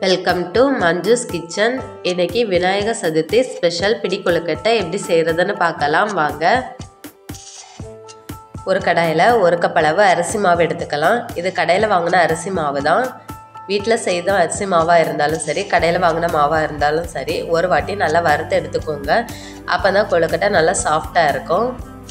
welcome to Manju's kitchen இன்னைக்கு Vinayagar Chaturthi special பிடி கொழுக்கட்டை எப்படி செய்கிறதுன்னு பார்க்கலாம் வாங்க ஒரு கடாயில் ஒரு கப் அளவு அரிசி மாவு எடுத்துக்கலாம் இது கடையில் வாங்கின அரிசி மாவு தான் வீட்டில் செய்த அரிசி மாவாக இருந்தாலும் சரி கடையில் வாங்கின மாவாக இருந்தாலும் சரி ஒரு வாட்டி நல்லா வறுத்து எடுத்துக்கோங்க அப்போ தான் கொழுக்கட்டை நல்லா சாஃப்டாக இருக்கும்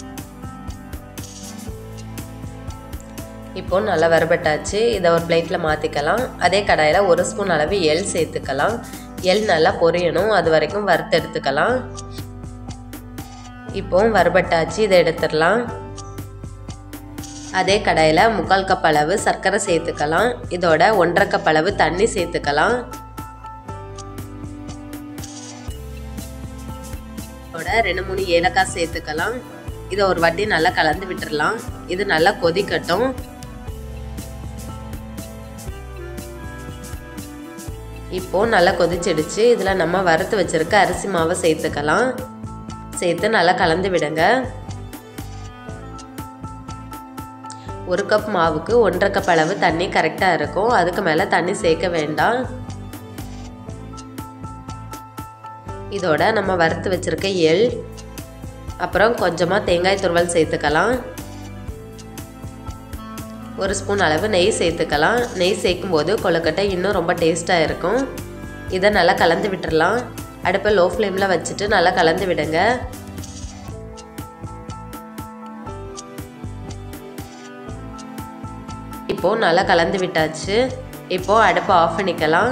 இப்போ நல்லா வறுபட்டாச்சு இதை ஒரு பிளேட்டில் மாற்றிக்கலாம் அதே கடாயில் ஒரு ஸ்பூன் அளவு எள் சேர்த்துக்கலாம் எள் நல்லா பொரியணும் அது வரைக்கும் வறுத்து எடுத்துக்கலாம் இப்போ வறுபட்டாச்சு இதை எடுத்துடலாம் அதே கடாயில் முக்கால் கப் அளவு சர்க்கரை சேர்த்துக்கலாம் இதோட ஒன்றரை கப் அளவு தண்ணி சேர்த்துக்கலாம் இதோட ரெண்டு மூணு ஏலக்காய் சேர்த்துக்கலாம் இதை ஒரு வாட்டி நல்லா கலந்து விட்டுடலாம் இது நல்லா கொதிக்கட்டும் இப்போ நல்லா கொதிச்சிடுச்சு இதில் நம்ம வறுத்து வச்சிருக்க அரிசி மாவை சேர்த்துக்கலாம் சேர்த்து நல்லா கலந்து விடுங்க ஒரு கப் மாவுக்கு ஒன்றரை கப் அளவு தண்ணி கரெக்டாக இருக்கும் அதுக்கு மேலே தண்ணி சேர்க்க வேண்டாம் இதோட நம்ம வறுத்து வச்சிருக்க எள் அப்புறம் கொஞ்சமாக தேங்காய் துருவல் சேர்த்துக்கலாம் ஒரு ஸ்பூன் அளவு நெய் சேர்த்துக்கலாம் நெய் சேர்க்கும் போது கொழுக்கட்டை இன்னும் ரொம்ப டேஸ்ட்டாக இருக்கும் இதை நல்லா கலந்து விட்டுறலாம் அடுப்பை லோ ஃப்ளேமில் வச்சுட்டு நல்லா கலந்து விடுங்க இப்போது நல்லா கலந்து விட்டாச்சு இப்போது அடுப்பை ஆஃப் பண்ணிக்கலாம்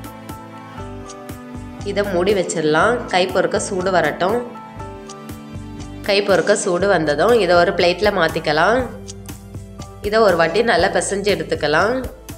இதை மூடி வச்சிடலாம் கை பொறுக்க சூடு வரட்டும் கை பொறுக்க சூடு வந்ததும் இதை ஒரு பிளேட்டில் மாற்றிக்கலாம் இதை ஒரு வாட்டி நல்லா பிசைஞ்சு எடுத்துக்கலாம்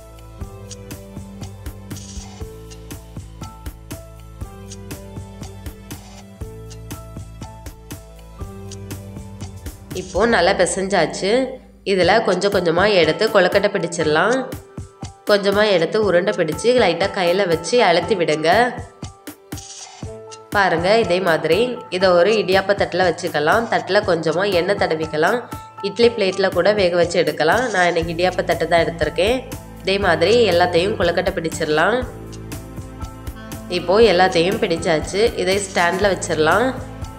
இப்போது நல்லா பிசைஞ்சாச்சு இதில் கொஞ்சம் கொஞ்சமாக எடுத்து கொழுக்கட்டை பிடிச்சிடலாம் கொஞ்சமாக எடுத்து உருண்டை பிடிச்சி லைட்டாக கையில் வச்சு அழுத்தி விடுங்க பாருங்கள் இதே மாதிரி இதை ஒரு இடியாப்ப தட்டில் வச்சுக்கலாம் தட்டில் கொஞ்சமாக எண்ணெய் தடவிக்கலாம் இட்லி பிளேட்டில் கூட வேக வச்சு எடுக்கலாம் நான் இன்றைக்கி இடியாப்ப தட்டு தான் எடுத்திருக்கேன் இதே மாதிரி எல்லாத்தையும் கொழுக்கட்டை பிடிச்சிடலாம் இப்போது எல்லாத்தையும் பிடிச்சாச்சு இதை ஸ்டாண்டில் வச்சிடலாம்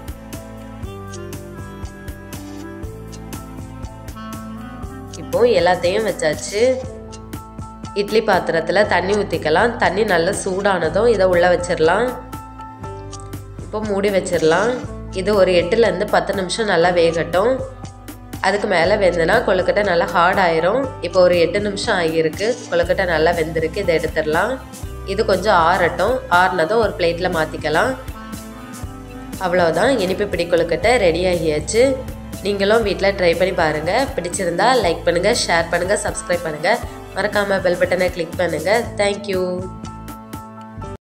இப்போது எல்லாத்தையும் வச்சாச்சு இட்லி பாத்திரத்தில் தண்ணி ஊற்றிக்கலாம் தண்ணி நல்லா சூடானதும் இதை உள்ளே வச்சிடலாம் இப்போ மூடி வச்சிடலாம் இது ஒரு எட்டுலேருந்து பத்து நிமிஷம் நல்லா வேகட்டும் அதுக்கு மேலே வெந்துனா கொழுக்கட்டை நல்லா ஹார்ட் ஆயிரும் இப்போ ஒரு எட்டு நிமிஷம் ஆகியிருக்கு கொழுக்கட்டை நல்லா வெந்திருக்கு இதை எடுத்துடலாம் இது கொஞ்சம் ஆறட்டும் ஆறுனதும் ஒரு பிளேட்டில் மாற்றிக்கலாம் அவ்வளோதான் இனிப்பு பிடி கொழுக்கட்டை ரெடி ஆகியாச்சு நீங்களும் வீட்டில் ட்ரை பண்ணி பாருங்கள் பிடிச்சிருந்தா லைக் பண்ணுங்கள் ஷேர் பண்ணுங்கள் சப்ஸ்கிரைப் பண்ணுங்கள் மறக்காமல் பெல் பட்டனை கிளிக் பண்ணுங்கள் தேங்க்யூ